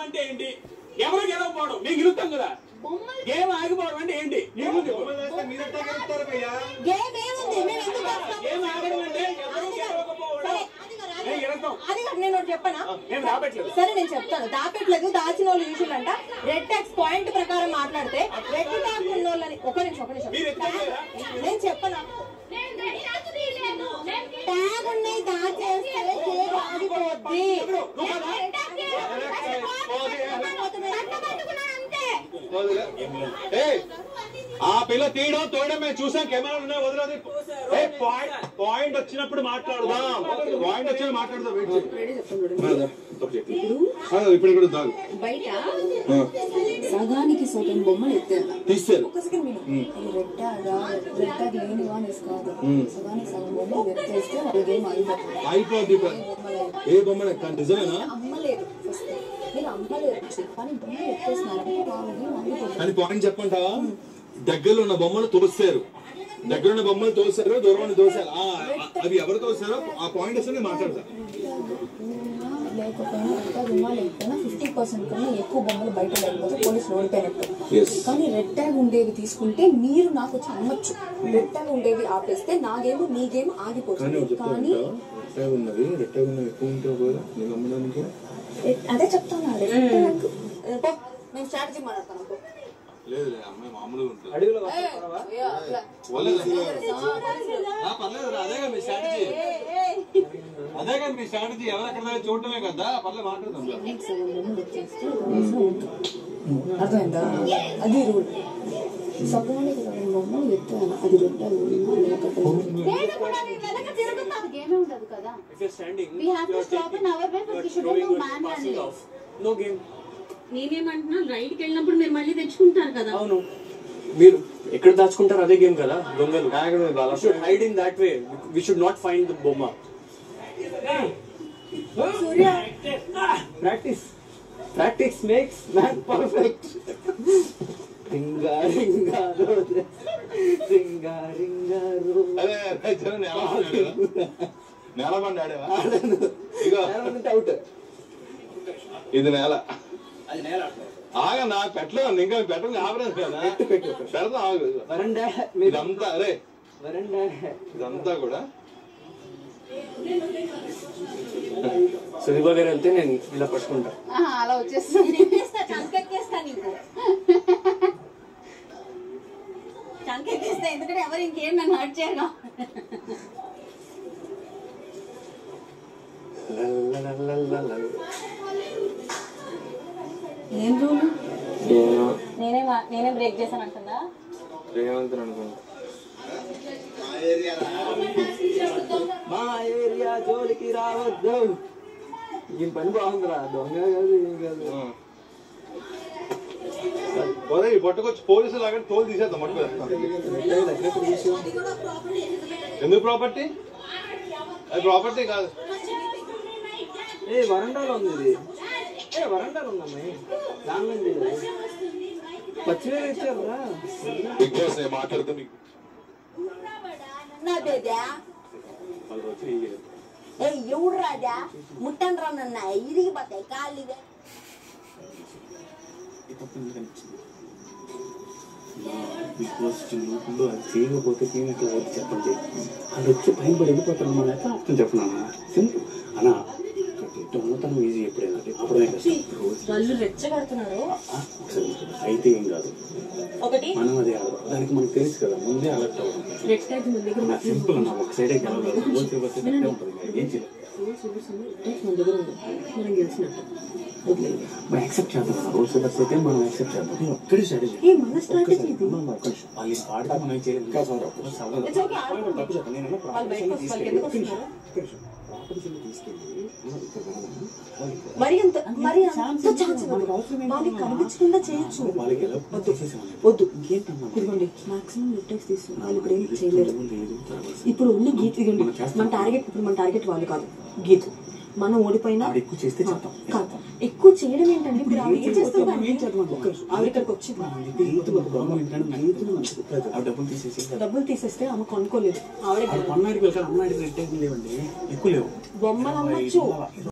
అంటే ఏంటి ఎవరు గెలవకపోవడం మేము గెలుస్తాం కదా బొమ్మలు గేమ్ ఆగిపోవడం అంటే ఏంటి నీ ముందు చెప్పు. గేమ్ ఏముంది మేము ఎందుకు చేస్తాం? గేమ్ ఆగడం అంటే ఎవరు గెలవకపోవడం సరే, మేము గెలుస్తాం అది కాదు నేను ఒకటి చెప్పనా మేము రాబట్టలేదు సరే నేను చెప్తాను దాపెట్లేదు దాచిన వాళ్ళు యూజువల్ అంట రెడ్ ట్యాక్స్ పాయింట్ ప్రకారం మాట్లాడితే రెడ్ ట్యాగ్ ఉన్న వాళ్ళని ఒక నిమిషం ఒక నిమిషం మీరు ఎత్తుకోలేరా? నేను చెప్పనా ట్యాగ్ ఉన్నాయి దాచేస్తే కేక్ ఆగిపోద్ది ఏయ్, ఆ పిల్ల తీయడం తోయడం మేము చూసాం కెమెరాలు ఉన్నాయి వదిలేదు ఏ పాయింట్ పాయింట్ వచ్చినప్పుడు మాట్లాడదాం పాయింట్ వచ్చిన మాట్లాడదాం వెయిట్ చేయి. ఆ, ఇప్పుడు ఇక్కడ తాగు బయట ఆ, సగానికి సగం బొమ్మలు ఎత్తారు తీస్తారు ఒక సెకండ్ విను అది రెడ్ ట్యాగ్ రెడ్ ట్యాగ్ లేనివా అనేసి కాదు సగానికి సగం బొమ్మలు ఎత్తేస్తే వాళ్ళ గేమ్ అయిపోతుంది అయిపోద్ది ఇప్పుడు. ఏ బొమ్మ కానీ నిజమేనా అమ్మలేదు ఫస్ట్ మీరు అమ్మలేదు కానీ బొమ్మలు ఎత్తేస్తున్నారంటే వాళ్ళ గేమ్ అయిపోతుంది అని పాయింట్ చెప్పంటావా దగ్గరలో ఉన్న బొమ్మలు తోస్తారు దగ్గర ఉన్న బొమ్మలు తోస్తారు దూరం ఉన్న తోసారు ఆ, అవి ఎవరు తోస్తారో ఆ పాయింట్ వస్తే నేను మాట్లాడతా లేకపోయినా ఇంకా బొమ్మ లేకపోయినా ఫిఫ్టీ పర్సెంట్ కన్నా ఎక్కువ బొమ్మలు బయట లేకపోతే పోలీసులు ఓడిపోయినట్టు Yes. కానీ రెడ్ ట్యాగ్ ఉండేవి తీసుకుంటే మీరు నాకు వచ్చి అమ్మచ్చు రెడ్ ట్యాగ్ ఉండేవి ఆపేస్తే నా గేమ్ మీ గేమ్ ఆగిపోతుంది కానీ రెట్టాగ్ ఉన్నది రెట్టాగ్ ఉన్నది ఎక్కువ ఉంటే ఒకవేళ నీకు అమ్మడానికి రెడ్- అదే చెప్తాను రెడ్ ట్యాగ్ పో, నేను స్ట్రాటజీ మాట్లాడతాను పో. లేదు అమ్మాయి మామూలుగా ఉంటుంది అడవిలో ఏ, అట్లా. పర్లేదు అదేగా మీ స్ట్రాటజీ అదేగా మీ స్ట్రాటజీ ఎవరెక్కడ చూడటమే కదా పర్లేదు మాట్లాడదాం సగం బొమ్మలు వచ్చేస్తే పోలీసులు ఉంటుంది. అర్థమైందా అది రూల్ సగానికి సగం బొమ్మలు ఎత్తాను అది రెడ్ ట్యాగ్ ఉన్నా లేకపోయినా నేను కూడా నీ వెనక తిరుగుతాను గేమే ఉండదు కదా If you're standing, We have to stop in our way, but we shouldn't do manhandling. No game నేనేమంటున్నా రైడ్ కి వెళ్ళినప్పుడు మీరు మళ్ళీ తెచ్చుకుంటారు కదా అవును మీరు ఎక్కడ దాచుకుంటారు అదే గేమ్ కదా దొంగలు should hide in that way we should not find the బొమ్మ practice practice makes man perfect రింగా రింగా రోజే రింగా రింగా రోజే అదే అదే జనం నేలబండి ఆడేవా ఇగో అవుట్ ఇది నేల అది నేల ఆగా నా పెట్టలేదు ఇంకా పెట్టలేదు ఆపలేదు కదా పెడతాం ఆగు వరండా మీరు ఇదంతా అరే వరండా ఇదంతా కూడా సుదీప గారు వెళ్తే నేను ఇలా పట్టుకుంటా ఆహా, అలా వచ్చేస్తుంది ఎక్కేస్తా, చంకెక్కేస్తా నీకు చంకెక్కేస్తా ఎందుకంటే ఎవరు ఇంకేం నన్ను హర్ట్ చేయరు ఏం రూల్ నేనే మా- నేనే బ్రేక్ చేశాను అంటుందా రేవంత్ అనుకుంటా మా ఏరియా జోలికి రావద్దు ఈ పని బాగుందిరా దొంగ కాదు ఏం కాదు ఒరే ఈ పట్టుకొచ్చి పోలీసులు లాగా తోలు తీసేద్దాం పట్టుకొస్తాం ఎందుకు ప్రాపర్టీ అది ప్రాపర్టీ కాదు ఏ వరండాలో ఉంది ఇది ఏ వరండాలో ఉందమ్మాయి దాని మీద ఇది. పచ్చివేలు ఇచ్చారా బిగ్ బాస్ మాట్లాడుతూ మీకు నా బేదా వాళ్ళు వచ్చి ఏ ఎవడు రాజా ముట్టండి రా నన్న ఇరిగిపోతాయి కాళ్ళు ఇవే. బిగ్ బాస్ చిన్నప్పుడు అది చేయకపోతే టీం ఇట్లా వచ్చి చెప్పండి వాళ్ళు వచ్చి పైన పడి వెళ్ళిపోతారు మన ఎట్లా అర్థం చెప్పనా సింపుల్ అన్నా దొంగతనం ఈజీ ఎప్పుడైనా అప్పుడే కష్టం రోజు వాళ్ళు రెచ్చగడుతున్నారు ఆ, ఒకసారి అయితే ఏం కాదు ఒకటి మనం అదే అలవాటు. దానికి మనకు తెలుసు కదా ముందే అలర్ట్ అవ్వడం రెడ్ ట్యాగ్ మన దగ్గర నా సింపుల్ అన్న ఒక సైడే గెలవగలదు రోజు పోతే తప్పే ఉంటుంది ఏం చేయాలి రూల్స్ రూల్స్ అన్ని రెడ్ ట్యాగ్ మన దగ్గర ఉంది మనం గెలిచినట్టు వదిలేదు మనం యాక్సెప్ట్ చేద్దాం రూల్స్ పేపర్స్ అయితే మనం యాక్సెప్ట్ చేద్దాం ఇది ఒక్కడే స్ట్రాటజీ ఏ మన స్ట్రాటజీ ఇది వాళ్ళు పాడితే మనం ఏం చేయలేదు ఇంకా సార్ ఒక్క సవాల్ It's okay, ఆడుకుందాం. తప్పు చెప్పండి నేను వాళ్ళు బయటకు వస్తారు, వాళ్ళకి ఎందుకు వస్తున్నారు? ప్రాపర్టీస్ తీసుకెళ్ళి మనం ఇక్కడ పెడదాము. వాళ్ళకి మరి అంత మరి అంత ఛాన్స్ ఛాన్స్ ఇవ్వదు. మనకు అవసరం ఏంటి? వాళ్ళకి కనిపించకుండా చేయొచ్చు వాళ్ళకి ఎలా తీసేసేవాళ్ళం. వద్దు ఇంకేంటన్నా ఇదిగోండి మాక్సిమం రెడ్ ట్యాగ్స్ తీసుకుని వాళ్ళు ఇప్పుడు ఏం చేయలేరు లేదు తర్వాత ఇప్పుడు ఉన్న గీత ఇదిగోండి మనం చేస్తాం. మన టార్గెట్ ఇప్పుడు మన టార్గెట్ వాళ్ళు కాదు గీత మనం ఓడిపోయినా ఆవిడ ఎక్కువ చేస్తే చెప్తాం. కాదు ఎక్కువ చేయడం ఏంటంటే ఇప్పుడు ఆవిడ ఏం చేస్తుంది మనం ఏం చేద్దాం ఒక్క నిమిషం. ఆవిడ ఇక్కడికి వచ్చింది రైతులు ఒక గొడవ ఏంటంటే రైతులు మనకు కాదు. ఆ డబ్బులు తీసేసి డబ్బులు తీసేస్తే ఆమె కొనుక్కోలేదు ఆవిడ పన్నాడికి వెళ్తారు అమ్మాడికి రెడ్ లేవండి ఎక్కువ లేవు బొమ్మలు అమ్మచ్చు